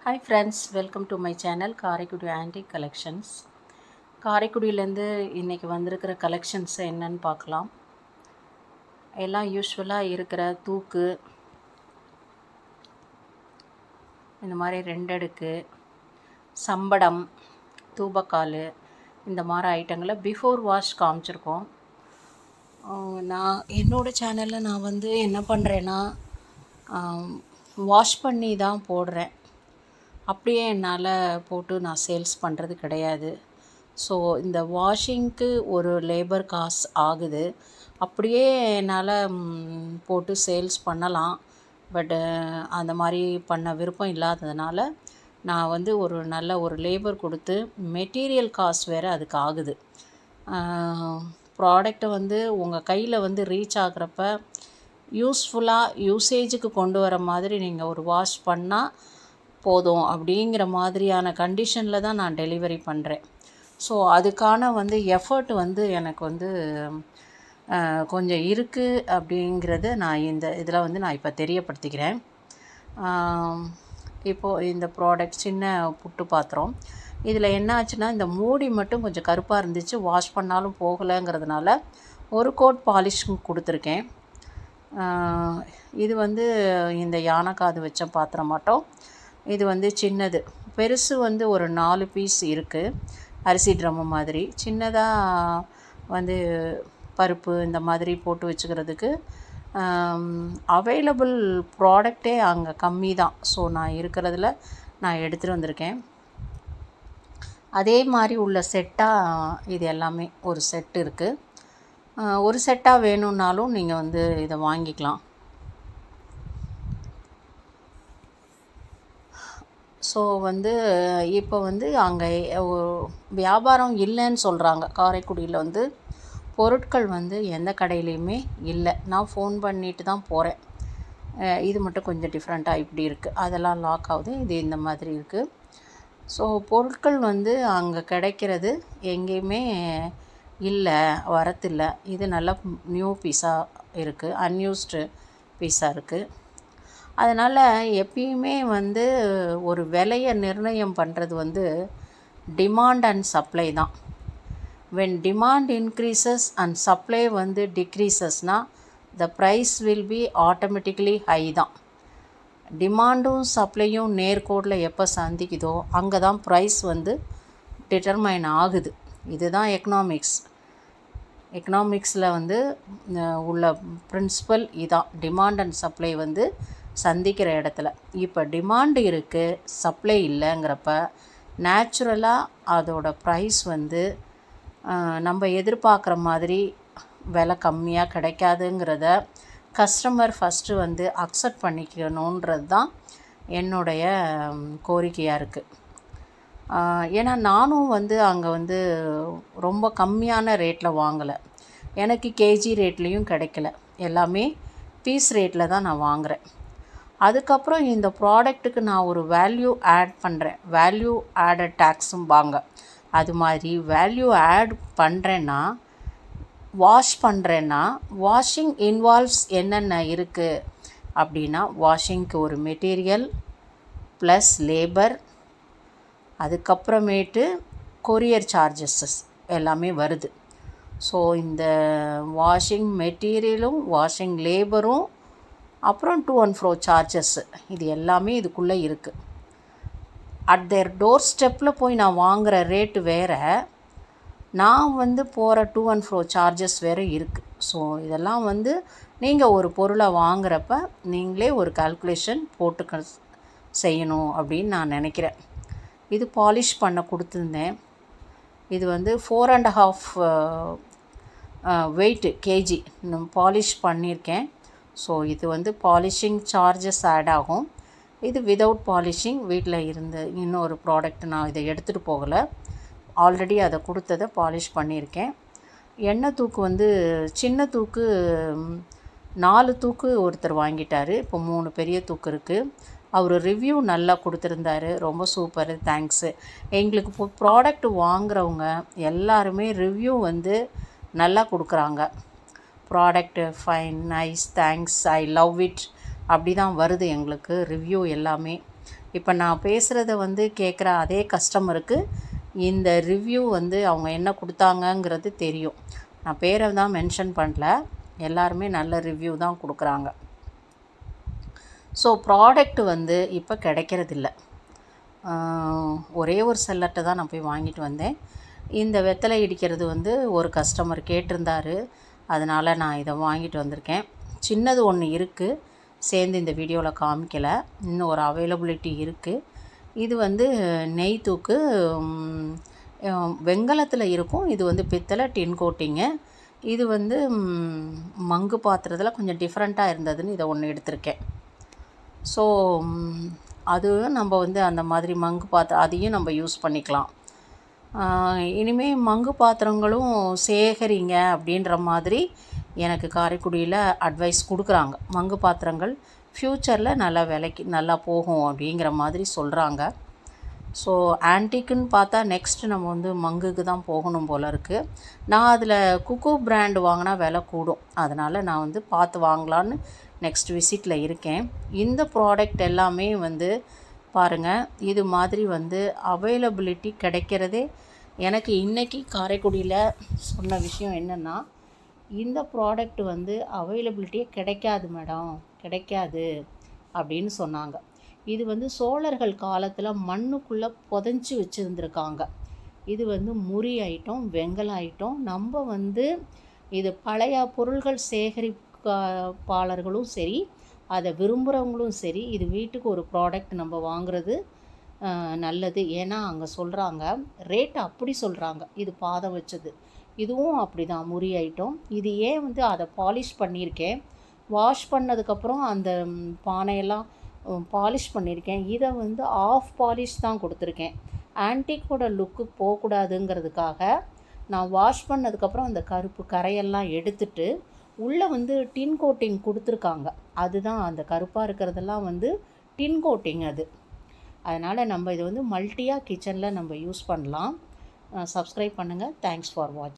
hi friends welcome to my channel Karaikudi aunty collections காரைக்குடியிலேருந்து இன்றைக்கி வந்திருக்கிற கலெக்ஷன்ஸ் என்னன்னு பார்க்கலாம் எல்லாம் யூஸ்வலாக இருக்கிற தூக்கு இந்த மாதிரி ரெண்டடுக்கு சம்படம் தூபக்கால் இந்த மாதிரி ஐட்டங்களை பிஃபோர் வாஷ் காமிச்சிருக்கோம் ஆஹ் நான் என்னோடய சேனலில் நான் வந்து என்ன பண்ணுறேன்னா வாஷ் பண்ணி தான் போடுறேன் அப்படியே என்னால் போட்டு நான் சேல்ஸ் பண்ணுறது கிடையாது ஸோ இந்த வாஷிங்க்கு ஒரு லேபர் காசு ஆகுது அப்படியே என்னால் ம், போட்டு சேல்ஸ் பண்ணலாம் பட்டு அந்த மாதிரி பண்ண விருப்பம் இல்லாததுனால நான் வந்து ஒரு நல்ல ஒரு லேபர் கொடுத்து மெட்டீரியல் காஸ்ட் வேறு அதுக்கு ஆகுது ப்ராடக்டை வந்து உங்கள் கையில் வந்து ரீச் ஆகுறப்ப யூஸ்ஃபுல்லாக யூசேஜுக்கு கொண்டு வர மாதிரி நீங்கள் ஒரு வாஷ் பண்ணால் போதும் அப்படிங்கிற மாதிரியான கண்டிஷனில் தான் நான் டெலிவரி பண்ணுறேன் ஸோ அதுக்கான வந்து எஃபர்ட் வந்து எனக்கு வந்து அஹ், கொஞ்சம் இருக்குது அப்படிங்கிறத நான் இந்த இதில் வந்து நான் இப்போ தெரியப்படுத்திக்கிறேன் ஆம், இப்போது இந்த ப்ராடக்ட் சின்ன புட்டு பாத்திரம் இதில் என்ன ஆச்சுன்னா இந்த மூடி மட்டும் கொஞ்சம் கருப்பாக இருந்துச்சு வாஷ் பண்ணாலும் போகலைங்கிறதுனால ஒரு கோட் பாலிஷ் கொடுத்துருக்கேன் ஆஹ் இது வந்து இந்த யானைக்காது வச்ச பாத்திரம் மட்டும் இது வந்து சின்னது பெருசு வந்து ஒரு நாலு பீஸ் இருக்குது அரிசி ட்ரம்மு மாதிரி சின்னதாக வந்து பருப்பு இந்த மாதிரி போட்டு வச்சுக்கிறதுக்கு அவைலபிள் ப்ராடக்டே அங்கே கம்மி தான் ஸோ நான் இருக்கிறதுல நான் எடுத்துகிட்டு வந்திருக்கேன் அதே மாதிரி உள்ள செட்டாக இது எல்லாமே ஒரு செட் இருக்குது ஒரு செட்டாக வேணும்னாலும் நீங்கள் வந்து இதை வாங்கிக்கலாம் ஸோ வந்து இப்போ வந்து அங்கே வியாபாரம் இல்லைன்னு சொல்கிறாங்க காரைக்குடியில் வந்து பொருட்கள் வந்து எந்த கடையிலையுமே இல்லை நான் ஃபோன் பண்ணிட்டு தான் போகிறேன் இது மட்டும் கொஞ்சம் டிஃப்ரெண்ட்டாக இப்படி இருக்குது அதெல்லாம் லாக் ஆகுது இது இந்த மாதிரி இருக்குது ஸோ பொருட்கள் வந்து அங்கே கிடைக்கிறது எங்கேயுமே இல்லை வரத்தில்லை இது நல்ல நியூ பீஸாக இருக்குது அன்யூஸ்டு பீஸாக இருக்குது அதனால் எப்பயுமே வந்து ஒரு விலையை நிர்ணயம் பண்ணுறது வந்து டிமாண்ட் அண்ட் சப்ளை தான் when demand increases and supply வந்து டிக்ரீசஸ்னால் the price will be automatically high தான் டிமாண்டும் சப்ளையும் நேர்கோட்டில் எப்போ சந்திக்குதோ அங்கே தான் ப்ரைஸ் வந்து டிட்டர்மைன் ஆகுது இதுதான் எக்கனாமிக்ஸ் எக்கனாமிக்ஸில் வந்து அஹ், உள்ள பிரின்சிபல் இதான் டிமாண்ட் அண்ட் சப்ளை வந்து சந்திக்கிற இடத்துல இப்போ டிமாண்ட் இருக்குது சப்ளை இல்லைங்கிறப்ப நேச்சுரலாக அதோட ப்ரைஸ் வந்து அஹ், நம்ம எதிர்பார்க்குற மாதிரி விலை கம்மியாக கிடைக்காதுங்கிறத கஸ்டமர் ஃபஸ்ட்டு வந்து அக்செப்ட் பண்ணிக்கணுன்றது தான் என்னுடைய கோரிக்கையாக இருக்குது ஏன்னா நானும் வந்து அங்கே வந்து ரொம்ப கம்மியான ரேட்டில் வாங்கலை எனக்கு கேஜி ரேட்லேயும் கிடைக்கல எல்லாமே பீஸ் ரேட்டில் தான் நான் வாங்குகிறேன் அதுக்கப்புறம் இந்த ப்ராடக்ட்டுக்கு நான் ஒரு வேல்யூ ஆட் பண்ணுறேன் வேல்யூ ஆடட் டேக்ஸும் வாங்க அது மாதிரி வேல்யூ ஆட் பண்ணுறேன்னா வாஷ் பண்ணுறேன்னா வாஷிங் இன்வால்வ்ஸ் என்னென்ன இருக்குது அப்படின்னா வாஷிங்க்கு ஒரு மெட்டீரியல் ப்ளஸ் லேபர் அதுக்கப்புறமேட்டு கொரியர் சார்ஜஸஸ் எல்லாமே வருது ஸோ இந்த வாஷிங் மெட்டீரியலும் வாஷிங் லேபரும் அப்புறம் டூ அண்ட் ஃப்ரோ சார்ஜஸ்ஸு இது எல்லாமே இதுக்குள்ளே இருக்குது அட் தேர் டோர் ஸ்டெப்பில் போய் நான் வாங்குகிற ரேட்டு வேறு நான் வந்து போகிற டூ அண்ட் ஃப்ரோ சார்ஜஸ் வேறு இருக்குது ஸோ இதெல்லாம் வந்து நீங்கள் ஒரு பொருளை வாங்குறப்ப நீங்களே ஒரு கால்குலேஷன் போட்டு செய்யணும் அப்படின்னு நான் நினைக்கிறேன் இது பாலிஷ் பண்ண கொடுத்துருந்தேன் இது வந்து four and half weight KG polish பண்ணியிருக்கேன் ஸோ இது வந்து பாலிஷிங் சார்ஜஸ் ஆட் ஆகும் இது விதவுட் பாலிஷிங் வீட்டில் இருந்த இன்னொரு ப்ராடக்ட் நான் இதை எடுத்துகிட்டு போகலை ஆல்ரெடி அதை கொடுத்ததை பாலிஷ் பண்ணியிருக்கேன் எண்ணெய் தூக்கு வந்து சின்ன தூக்கு ம், நாலு தூக்கு ஒருத்தர் வாங்கிட்டாரு இப்போ மூணு பெரிய தூக்கு இருக்குது அவர் ரிவ்யூ நல்லா கொடுத்துருந்தாரு ரொம்ப சூப்பர் தேங்க்ஸு எங்களுக்கு இப்போ ப்ராடக்ட் வாங்குறவங்க எல்லாருமே ரிவ்யூ வந்து நல்லா கொடுக்குறாங்க product fine nice thanks I love it அப்படி தான் வருது எங்களுக்கு ரிவ்யூ எல்லாமே இப்போ நான் பேசுகிறத வந்து கேட்குற அதே கஸ்டமருக்கு இந்த ரிவ்யூ வந்து அவங்க என்ன கொடுத்தாங்கங்கிறது தெரியும் நான் பேரை தான் மென்ஷன் பண்ணல எல்லாருமே நல்ல ரிவ்யூ தான் கொடுக்குறாங்க ஸோ ப்ராடக்ட் வந்து இப்போ கிடைக்கிறதில்ல ஆஹ் ஒரே ஒரு செல்லட்டை தான் நான் போய் வாங்கிட்டு வந்தேன் இந்த வெத்தலை இடிக்கிறது வந்து ஒரு கஸ்டமர் கேட்டிருந்தாரு அதனால் நான் இதை வாங்கிட்டு வந்திருக்கேன் சின்னது ஒன்று இருக்குது சேர்ந்து இந்த வீடியோவில் காமிக்கலை இன்னும் ஒரு அவைலபிலிட்டி இருக்குது இது வந்து நெய் தூக்கு வெங்கலத்தில் இருக்கும் இது வந்து பித்தளை டின் கோட்டிங்கு இது வந்து ம், மங்கு பாத்திரத்தில் கொஞ்சம் டிஃப்ரெண்ட்டாக இருந்ததுன்னு இதை ஒன்று எடுத்திருக்கேன் ஸோ அதுவும் நம்ம வந்து அந்த மாதிரி மங்கு பாத்திரம் அதையும் நம்ம யூஸ் பண்ணிக்கலாம் இனிமேல் மங்கு பாத்திரங்களும் சேகரிங்க அப்படின்ற மாதிரி எனக்கு காரைக்குடியில் அட்வைஸ் கொடுக்குறாங்க மங்கு பாத்திரங்கள் ஃப்யூச்சரில் நல்லா விலைக்கு நல்லா போகும் அப்படிங்கிற மாதிரி சொல்கிறாங்க ஸோ ஆன்டிக்குன்னு பார்த்தா நெக்ஸ்ட் நம்ம வந்து மங்குக்கு தான் போகணும் போல் இருக்குது நான் அதில் குக்கு பிராண்ட் வாங்கினா விலை கூடும் அதனால் நான் வந்து பார்த்து வாங்கலான்னு நெக்ஸ்ட் விசிட்டில் இருக்கேன் இந்த ப்ராடக்ட் எல்லாமே வந்து பாருங்கள் இது மாதிரி வந்து அவைலபிலிட்டி கிடைக்கிறதே எனக்கு இன்றைக்கி காரைக்குடியில் சொன்ன விஷயம் என்னென்னா இந்த ப்ராடக்ட் வந்து அவைலபிலிட்டியே கிடைக்காது மேடம் கிடைக்காது அப்படின்னு சொன்னாங்க இது வந்து சோழர்கள் காலத்தில் மண்ணுக்குள்ளே புதைஞ்சி வச்சுருந்துருக்காங்க இது வந்து முறி ஐட்டம் வெங்கல ஐட்டம் நம்ம வந்து இது பழைய பொருள்கள் சேகரிப்பாளர்களும் சரி அதை விரும்புகிறவங்களும் சரி இது வீட்டுக்கு ஒரு ப்ராடக்ட் நம்ம வாங்குறது ஆஹ், நல்லது ஏன்னா அங்கே சொல்கிறாங்க ரேட் அப்படி சொல்கிறாங்க இது பாதம் வச்சது இதுவும் அப்படி தான் முறி ஐட்டம் இது ஏன் வந்து அதை பாலிஷ் பண்ணியிருக்கேன் வாஷ் பண்ணதுக்கப்புறம் அந்த ம், பானையெல்லாம் பாலிஷ் பண்ணியிருக்கேன் இதை வந்து ஆஃப் பாலிஷ் தான் கொடுத்துருக்கேன் ஆன்டிக்கோட லுக்கு போகக்கூடாதுங்கிறதுக்காக நான் வாஷ் பண்ணதுக்கப்புறம் அந்த கருப்பு கரையெல்லாம் எடுத்துட்டு உள்ளே வந்து டின் கோட்டிங் கொடுத்துருக்காங்க அதுதான் அந்த கருப்பாக இருக்கிறதெல்லாம் வந்து டின் கோட்டிங் அது அதனால் நம்ம இது வந்து மல்டியாக கிச்சனில் நம்ம யூஸ் பண்ணலாம் சப்ஸ்கிரைப் பண்ணுங்கள் தேங்க்ஸ் ஃபார் வாட்ச்